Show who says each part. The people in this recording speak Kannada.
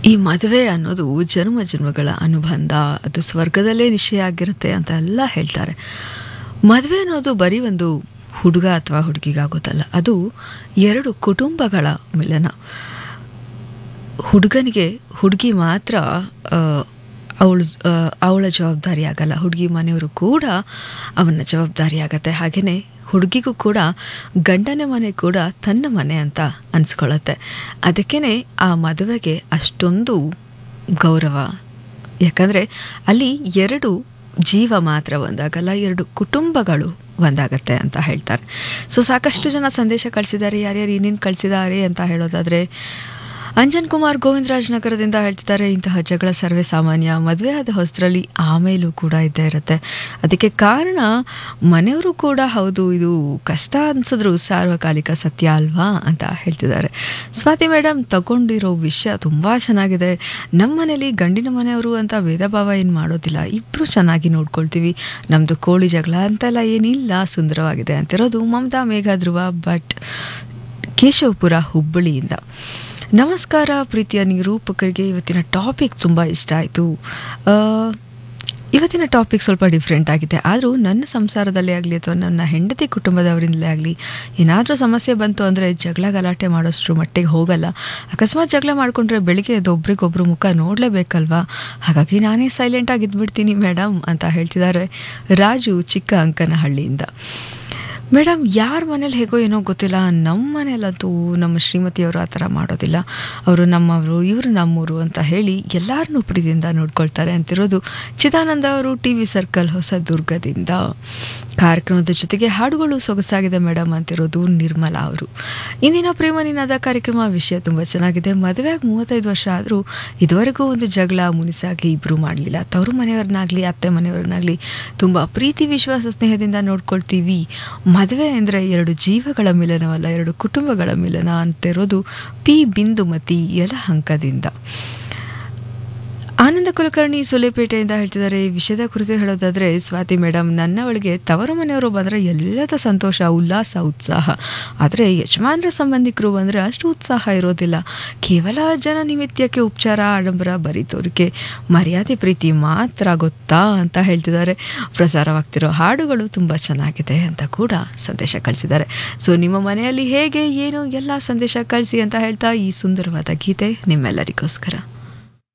Speaker 1: ಈ ಮದುವೆ ಅನ್ನೋದು ಜನ್ಮ ಜನ್ಮಗಳ ಅನುಬಂಧ ಅದು ಸ್ವರ್ಗದಲ್ಲೇ ನಿಶ್ಚಯ ಆಗಿರುತ್ತೆ ಅಂತ ಎಲ್ಲ ಹೇಳ್ತಾರೆ ಮದುವೆ ಅನ್ನೋದು ಬರೀ ಒಂದು ಹುಡುಗ ಅಥವಾ ಹುಡುಗಿಗಾಗೋದಲ್ಲ ಅದು ಎರಡು ಕುಟುಂಬಗಳ ಮಿಲನ ಹುಡುಗನಿಗೆ ಹುಡುಗಿ ಮಾತ್ರ ಅವಳು ಅವಳ ಜವಾಬ್ದಾರಿ ಆಗಲ್ಲ ಹುಡುಗಿ ಮನೆಯವರು ಕೂಡ ಅವನ ಜವಾಬ್ದಾರಿ ಆಗತ್ತೆ ಹಾಗೆಯೇ ಹುಡುಗಿಗೂ ಕೂಡ ಗಂಡನ ಮನೆ ಕೂಡ ತನ್ನ ಮನೆ ಅಂತ ಅನ್ಸ್ಕೊಳ್ಳುತ್ತೆ ಅದಕ್ಕೇ ಆ ಮದುವೆಗೆ ಅಷ್ಟೊಂದು ಗೌರವ ಯಾಕಂದರೆ ಅಲ್ಲಿ ಎರಡು ಜೀವ ಮಾತ್ರ ಒಂದಾಗಲ್ಲ ಎರಡು ಕುಟುಂಬಗಳು ಒಂದಾಗತ್ತೆ ಅಂತ ಹೇಳ್ತಾರೆ ಸೊ ಸಾಕಷ್ಟು ಜನ ಸಂದೇಶ ಕಳಿಸಿದ್ದಾರೆ ಯಾರ್ಯಾರು ಏನೇನು ಕಳಿಸಿದ್ದಾರೆ ಅಂತ ಹೇಳೋದಾದರೆ ಅಂಜನ್ ಕುಮಾರ್ ಗೋವಿಂದರಾಜ್ ನಗರದಿಂದ ಹೇಳ್ತಿದ್ದಾರೆ ಇಂತಹ ಜಗಳ ಸರ್ವೇ ಸಾಮಾನ್ಯ ಮದುವೆ ಆದ ಹೊಸರಲ್ಲಿ ಆಮೇಲೂ ಕೂಡ ಇದ್ದೇ ಇರುತ್ತೆ ಅದಕ್ಕೆ ಕಾರಣ ಮನೆಯವರು ಕೂಡ ಹೌದು ಇದು ಕಷ್ಟ ಅನ್ಸಿದ್ರು ಸಾರ್ವಕಾಲಿಕ ಸತ್ಯ ಅಲ್ವಾ ಅಂತ ಹೇಳ್ತಿದ್ದಾರೆ ಸ್ವಾತಿ ಮೇಡಮ್ ತಗೊಂಡಿರೋ ವಿಷಯ ತುಂಬ ಚೆನ್ನಾಗಿದೆ ನಮ್ಮ ಮನೇಲಿ ಗಂಡಿನ ಮನೆಯವರು ಅಂತ ಭೇದ ಭಾವ ಏನು ಮಾಡೋದಿಲ್ಲ ಇಬ್ಬರು ಚೆನ್ನಾಗಿ ನೋಡ್ಕೊಳ್ತೀವಿ ನಮ್ಮದು ಕೋಳಿ ಜಗಳ ಅಂತೆಲ್ಲ ಏನಿಲ್ಲ ಸುಂದರವಾಗಿದೆ ಅಂತಿರೋದು ಮಮತಾ ಮೇಘ ಧ್ರುವ ಬಟ್ ಕೇಶವಪುರ ಹುಬ್ಬಳ್ಳಿಯಿಂದ ನಮಸ್ಕಾರ ಪ್ರೀತಿಯ ನಿರೂಪಕರಿಗೆ ಇವತ್ತಿನ ಟಾಪಿಕ್ ತುಂಬ ಇಷ್ಟ ಆಯಿತು ಇವತ್ತಿನ ಟಾಪಿಕ್ ಸ್ವಲ್ಪ ಡಿಫ್ರೆಂಟ್ ಆಗಿದೆ ಆದರೂ ನನ್ನ ಸಂಸಾರದಲ್ಲೇ ಆಗಲಿ ಅಥವಾ ನನ್ನ ಹೆಂಡತಿ ಕುಟುಂಬದವರಿಂದಲೇ ಆಗಲಿ ಏನಾದರೂ ಸಮಸ್ಯೆ ಬಂತು ಅಂದರೆ ಜಗಳ ಗಲಾಟೆ ಮಾಡೋಷ್ಟ್ರ ಮಟ್ಟಿಗೆ ಹೋಗಲ್ಲ ಅಕಸ್ಮಾತ್ ಜಗಳ ಮಾಡಿಕೊಂಡ್ರೆ ಬೆಳಿಗ್ಗೆ ಎದ್ದು ಒಬ್ರಿಗೊಬ್ರು ಮುಖ ನೋಡಲೇಬೇಕಲ್ವಾ ಹಾಗಾಗಿ ನಾನೇ ಸೈಲೆಂಟಾಗಿ ಇದ್ಬಿಡ್ತೀನಿ ಮೇಡಮ್ ಅಂತ ಹೇಳ್ತಿದ್ದಾರೆ ರಾಜು ಚಿಕ್ಕ ಅಂಕನಹಳ್ಳಿಯಿಂದ ಮೇಡಮ್ ಯಾರ ಮನೇಲಿ ಹೇಗೋ ಏನೋ ಗೊತ್ತಿಲ್ಲ ನಮ್ಮ ಮನೇಲಂತೂ ನಮ್ಮ ಶ್ರೀಮತಿಯವರು ಆ ಥರ ಮಾಡೋದಿಲ್ಲ ಅವರು ನಮ್ಮವರು ಇವರು ನಮ್ಮವರು ಅಂತ ಹೇಳಿ ಎಲ್ಲರನ್ನೂ ಪ್ರೀತಿಯಿಂದ ನೋಡ್ಕೊಳ್ತಾರೆ ಅಂತಿರೋದು ಚಿದಾನಂದ ಅವರು ಟಿ ವಿ ಸರ್ಕಲ್ ಹೊಸದುರ್ಗದಿಂದ ಕಾರ್ಯಕ್ರಮದ ಜೊತೆಗೆ ಹಾಡುಗಳು ಸೊಗಸಾಗಿದೆ ಮೇಡಮ್ ಅಂತಿರೋದು ನಿರ್ಮಲಾ ಅವರು ಇಂದಿನ ಪ್ರೇಮ ನಿನಾದ ಕಾರ್ಯಕ್ರಮ ವಿಷಯ ತುಂಬ ಚೆನ್ನಾಗಿದೆ ಮದುವೆಯಾಗಿ ಮೂವತ್ತೈದು ವರ್ಷ ಆದರೂ ಇದುವರೆಗೂ ಒಂದು ಜಗಳ ಮುನಿಸಾಗಿ ಇಬ್ಬರು ಮಾಡಲಿಲ್ಲ ತವರು ಮನೆಯವ್ರನ್ನಾಗಲಿ ಅತ್ತೆ ಮನೆಯವ್ರನ್ನಾಗಲಿ ತುಂಬ ಪ್ರೀತಿ ವಿಶ್ವಾಸ ಸ್ನೇಹದಿಂದ ನೋಡ್ಕೊಳ್ತೀವಿ ಮದುವೆ ಅಂದರೆ ಎರಡು ಜೀವಗಳ ಮಿಲನವಲ್ಲ ಎರಡು ಕುಟುಂಬಗಳ ಮಿಲನ ಅಂತಿರೋದು ಪಿ ಬಿಂದುಮತಿ ಯಲಹಂಕದಿಂದ ಆನಂದ ಕುಲಕರ್ಣಿ ಸುಲೇಪೇಟೆಯಿಂದ ಹೇಳ್ತಿದ್ದಾರೆ ಈ ವಿಷಯದ ಕುರಿತು ಹೇಳೋದಾದರೆ ಸ್ವಾತಿ ಮೇಡಮ್ ನನ್ನ ಒಳಗೆ ತವರು ಮನೆಯವರು ಬಂದರೆ ಎಲ್ಲದ ಸಂತೋಷ ಉಲ್ಲಾಸ ಉತ್ಸಾಹ ಆದರೆ ಯಜಮಾನರ ಸಂಬಂಧಿಕರು ಬಂದರೆ ಅಷ್ಟು ಉತ್ಸಾಹ ಇರೋದಿಲ್ಲ ಕೇವಲ ಜನ ನಿಮಿತ್ಯಕ್ಕೆ ಉಪಚಾರ ಆಡಂಬರ ಬರೀ ತೋರಿಕೆ ಮರ್ಯಾದೆ ಪ್ರೀತಿ ಮಾತ್ರ ಗೊತ್ತಾ ಅಂತ ಹೇಳ್ತಿದ್ದಾರೆ ಪ್ರಸಾರವಾಗ್ತಿರೋ ಹಾಡುಗಳು ತುಂಬ ಚೆನ್ನಾಗಿದೆ ಅಂತ ಕೂಡ ಸಂದೇಶ ಕಳಿಸಿದ್ದಾರೆ ಸೊ ನಿಮ್ಮ ಮನೆಯಲ್ಲಿ ಹೇಗೆ ಏನು ಎಲ್ಲ ಸಂದೇಶ ಕಳಿಸಿ ಅಂತ ಹೇಳ್ತಾ ಈ ಸುಂದರವಾದ ಗೀತೆ ನಿಮ್ಮೆಲ್ಲರಿಗೋಸ್ಕರ